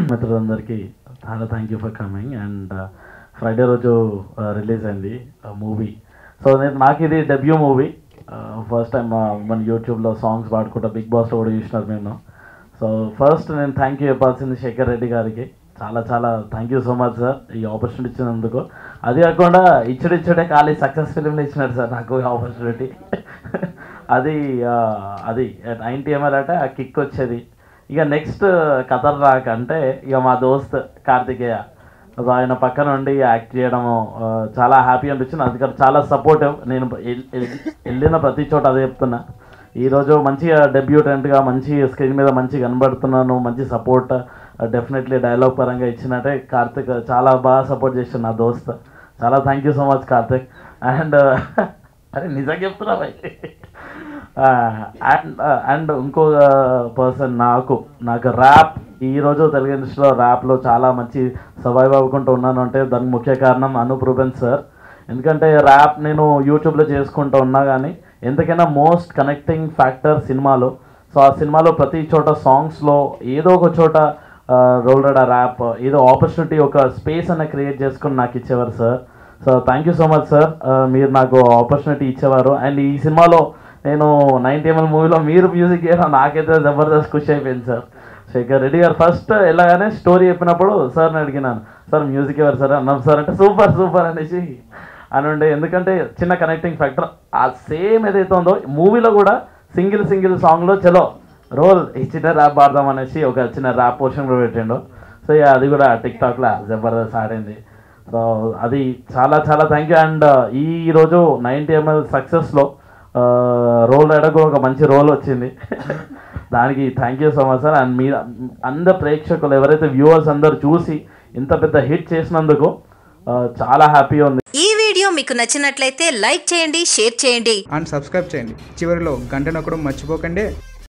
మిత్రులందరికీ చాలా thank you for coming and Friday రోజు రిలీజ్ అయింది మూవీ సో నేను నాకు ఇది డెబ్యూ మూవీ ఫస్ట్ టైం మన యూట్యూబ్లో సాంగ్స్ పాడుకుంటా బిగ్ బాస్లో కూడా చూసినారు మేము సో ఫస్ట్ నేను థ్యాంక్ యూ చెప్పాల్సింది శేఖర్ రెడ్డి గారికి చాలా చాలా thank you so much sir ఈ ఆపర్చునిటీ ఇచ్చినందుకు అది కాకుండా ఇచ్చడి ఇచ్చడే ఖాళీ సక్సెస్ ఫిలింలు ఇచ్చినారు సార్ నాకు ఈ ఆపర్చునిటీ అది ఆ, అది నైన్టీ ఎంఎల్ అంటే ఆ కిక్ వచ్చేది ఇక నెక్స్ట్ కథర్ రాక్ అంటే ఇక మా దోస్త్ కార్తికేయ సో ఆయన పక్కన ఉండి యాక్ట్ చేయడము ఆ, చాలా హ్యాపీ అనిపించింది అది కాదు చాలా సపోర్టివ్ నేను ఎల్- ఎల్- వెళ్ళిన ప్రతి చోట అదే చెప్తున్నా ఈరోజు మంచిగా డెబ్యూటెంట్గా మంచి స్క్రీన్ మీద మంచి కనబడుతున్నాను మంచి సపోర్ట్ డెఫినెట్లీ డైలాగ్ పరంగా ఇచ్చినట్టే కార్తిక్ చాలా బాగా సపోర్ట్ చేసాడు నా దోస్త్ చాలా thank you so much Karthik and అరే నిజంగా చెప్తున్నా భయ్ అండ్ అండ్ ఇంకో పర్సన్ నాకు నాకు ర్యాప్ ఈరోజు తెలుగు ఇండస్ట్రీలో ర్యాప్లో చాలా మంచి సర్వైవ్ అవ్వకుంటూ ఉన్నాను అంటే దానికి ముఖ్య కారణం అనూప్ రూబెన్ సార్ ఎందుకంటే ర్యాప్ నేను యూట్యూబ్లో చేసుకుంటూ ఉన్నా కానీ ఎంతకైనా మోస్ట్ కనెక్టింగ్ ఫ్యాక్టర్ సినిమాలో సో ఆ సినిమాలో ప్రతి చోట సాంగ్స్లో ఏదో ఒక చోట రోల్ రెడా ర్యాప్ ఏదో ఆపర్చునిటీ ఒక స్పేస్ అన్న క్రియేట్ చేసుకుని నాకు ఇచ్చేవారు sir so thank you so much sir మీరు నాకు ఆపర్చునిటీ ఇచ్చేవారు అండ్ ఈ సినిమాలో నేను నైన్టీ ఎంఎల్ మూవీలో మీరు మ్యూజిక్ చేయడం నాకైతే జబర్దస్త్ ఖుషి అయిపోయింది సార్ శేఖర్ రెడ్డి గారు ఫస్ట్ వెళ్ళగానే స్టోరీ చెప్పినప్పుడు సార్ని అడిగినాను సార్ మ్యూజిక్ ఎవరు సార్ అన్నాం సార్ అంటే సూపర్ సూపర్ అనేసి అని ఉండే ఎందుకంటే చిన్న కనెక్టింగ్ ఫ్యాక్టర్ ఆ సేమ్ ఏదైతే ఉందో మూవీలో కూడా సింగిల్ సింగిల్ సాంగ్లో చలో రోల్ ఈ చిన్న ర్యాప్ పాడదాం అనేసి ఒక చిన్న ర్యాప్ పోర్షన్ కూడా పెట్టిండు సో ఇక అది కూడా టిక్ టాక్లో జబర్దస్త్ ఆడింది సో అది చాలా చాలా థ్యాంక్ యూ అండ్ ఈ రోజు నైంటీ ఎంఎల్ సక్సెస్లో రోల్ రైడర్కు ఒక మంచి రోల్ వచ్చింది దానికి thank you so much sir and మీ అందరు ప్రేక్షకులు ఎవరైతే వ్యూవర్స్ అందరు చూసి ఇంత పెద్ద హిట్ చేసినందుకు ఆ, చాలా హ్యాపీగా ఉంది ఈ వీడియో మీకు నచ్చినట్లయితే లైక్ చేయండి షేర్ చేయండి అండ్ సబ్స్క్రైబ్ చేయండి చివరిలో గంట నొక్కడం మర్చిపోకండి